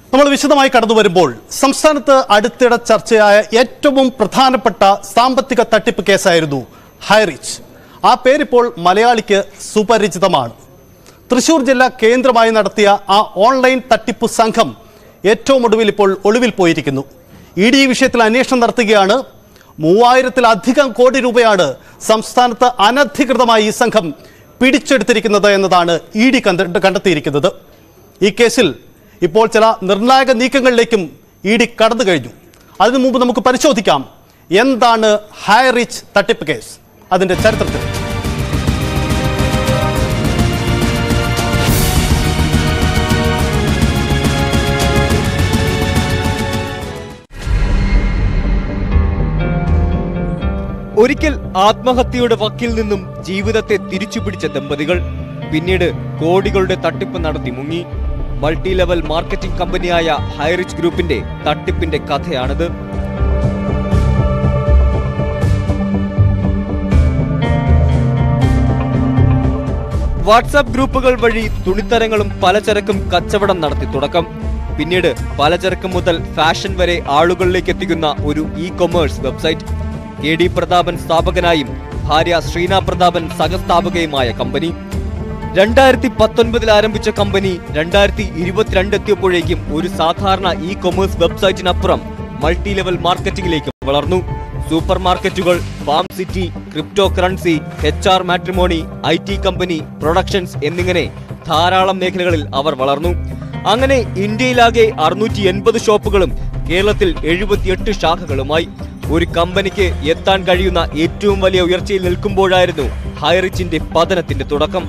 നമ്മൾ വിശദമായി കടന്നു വരുമ്പോൾ സംസ്ഥാനത്ത് അടുത്തിടെ ചർച്ചയായ ഏറ്റവും പ്രധാനപ്പെട്ട സാമ്പത്തിക തട്ടിപ്പ് കേസായിരുന്നു ഹൈറിച്ച് ആ പേരിപ്പോൾ മലയാളിക്ക് സുപരിചിതമാണ് തൃശൂർ ജില്ല കേന്ദ്രമായി നടത്തിയ ആ ഓൺലൈൻ തട്ടിപ്പ് സംഘം ഏറ്റവും ഒടുവിൽ ഇപ്പോൾ ഒളിവിൽ പോയിരിക്കുന്നു ഇ ഡി ഈ വിഷയത്തിൽ അന്വേഷണം നടത്തുകയാണ് മൂവായിരത്തിലധികം കോടി രൂപയാണ് സംസ്ഥാനത്ത് അനധികൃതമായി ഈ സംഘം പിടിച്ചെടുത്തിരിക്കുന്നത് എന്നതാണ് ഇ ഡി കണ്ടെത്തിയിരിക്കുന്നത് ഈ കേസിൽ ഇപ്പോൾ ചില നിർണായക നീക്കങ്ങളിലേക്കും ഇ ഡി കടന്നു കഴിഞ്ഞു അതിനു മുമ്പ് നമുക്ക് പരിശോധിക്കാം എന്താണ് ഹൈ റിച്ച് തട്ടിപ്പ് കേസ് അതിന്റെ ചരിത്രത്തിൽ ഒരിക്കൽ ആത്മഹത്യയുടെ വക്കിൽ നിന്നും ജീവിതത്തെ തിരിച്ചുപിടിച്ച ദമ്പതികൾ പിന്നീട് കോടികളുടെ തട്ടിപ്പ് നടത്തി മുങ്ങി മൾട്ടി ലെവൽ മാർക്കറ്റിംഗ് കമ്പനിയായ ഹൈറിച്ച് ഗ്രൂപ്പിന്റെ തട്ടിപ്പിന്റെ കഥയാണിത് വാട്സാപ്പ് ഗ്രൂപ്പുകൾ വഴി തുണിത്തരങ്ങളും പലചരക്കും കച്ചവടം നടത്തി തുടക്കം പിന്നീട് പലചരക്ക് മുതൽ ഫാഷൻ വരെ ആളുകളിലേക്ക് എത്തിക്കുന്ന ഒരു e commerce website K D Prathapan സ്ഥാപകനായും ഭാര്യ ശ്രീന പ്രതാപൻ സഹസ്ഥാപകയുമായ കമ്പനി രണ്ടായിരത്തി പത്തൊൻപതിൽ ആരംഭിച്ച കമ്പനി രണ്ടായിരത്തി ഇരുപത്തിരണ്ട് എത്തിയപ്പോഴേക്കും ഒരു സാധാരണ ഇ കൊമേഴ്സ് വെബ്സൈറ്റിനപ്പുറം മൾട്ടി ലെവൽ മാർക്കറ്റിംഗിലേക്ക് വളർന്നു സൂപ്പർ മാർക്കറ്റുകൾ farm city crypto currency H R matrimony I T company productions എന്നിങ്ങനെ ധാരാളം മേഖലകളിൽ അവർ വളർന്നു അങ്ങനെ ഇന്ത്യയിലാകെ അറുന്നൂറ്റി എൺപത് ഷോപ്പുകളും കേരളത്തിൽ എഴുപത്തിയെട്ട് ശാഖകളുമായി ഒരു കമ്പനിക്ക് എത്താൻ കഴിയുന്ന ഏറ്റവും വലിയ ഉയർച്ചയിൽ നിൽക്കുമ്പോഴായിരുന്നു ഹൈറിച്ചിന്റെ പതനത്തിന്റെ തുടക്കം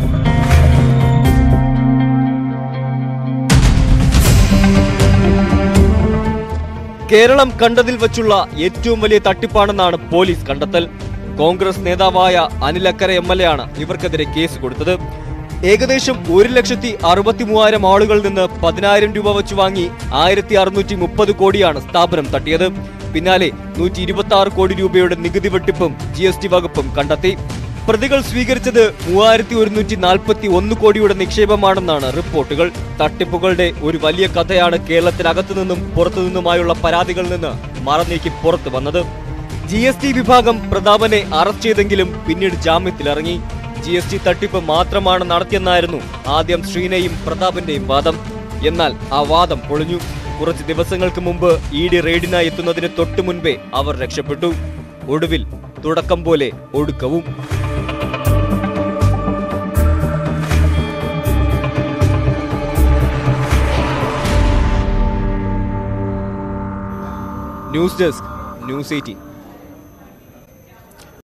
കേരളം കണ്ടതിൽ വച്ചുള്ള ഏറ്റവും വലിയ തട്ടിപ്പാണെന്നാണ് പോലീസ് കണ്ടെത്തൽ കോൺഗ്രസ് നേതാവായ അനിലക്കര എം എൽ എ ആണ് ഇവർക്കെതിരെ കേസ് കൊടുത്തത് ഏകദേശം ഒരു ലക്ഷത്തി അറുപത്തി മൂവായിരം ആളുകളിൽ നിന്ന് പതിനായിരം രൂപ വെച്ച് വാങ്ങി ആയിരത്തി അറുന്നൂറ്റി മുപ്പത് കോടിയാണ് സ്ഥാപനം തട്ടിയത് പിന്നാലെ നൂറ്റി ഇരുപത്തി ആറ് കോടി രൂപയുടെ നികുതി വെട്ടിപ്പും ജി എസ് ടി വകുപ്പും കണ്ടെത്തി പ്രതികൾ സ്വീകരിച്ചത് മൂവായിരത്തി ഒരുന്നൂറ്റി നാൽപ്പത്തി ഒന്ന് കോടിയുടെ നിക്ഷേപമാണെന്നാണ് റിപ്പോർട്ടുകൾ തട്ടിപ്പുകളുടെ ഒരു വലിയ കഥയാണ് കേരളത്തിനകത്തു നിന്നും പുറത്തു നിന്നുമായുള്ള പരാതികളിൽ നിന്ന് മറനീക്കി പുറത്തു വന്നത് ജി എസ് ടി വിഭാഗം പ്രതാപനെ അറസ്റ്റ് ചെയ്തെങ്കിലും പിന്നീട് ജാമ്യത്തിലിറങ്ങി ജി എസ് ടി തട്ടിപ്പ് മാത്രമാണ് നടത്തിയെന്നായിരുന്നു ആദ്യം ശ്രീനയും പ്രതാപന്റെയും വാദം എന്നാൽ ആ വാദം പൊളിഞ്ഞു കുറച്ച് ദിവസങ്ങൾക്ക് മുമ്പ് ഇ ഡി റെയ്ഡിനായി എത്തുന്നതിന് തൊട്ടു മുൻപേ അവർ രക്ഷപ്പെട്ടു ഒടുവിൽ തുടക്കം പോലെ ഒടുക്കവും ന്യൂസ് ഡെസ്ക് ന്യൂസ് എയ്റ്റീൻ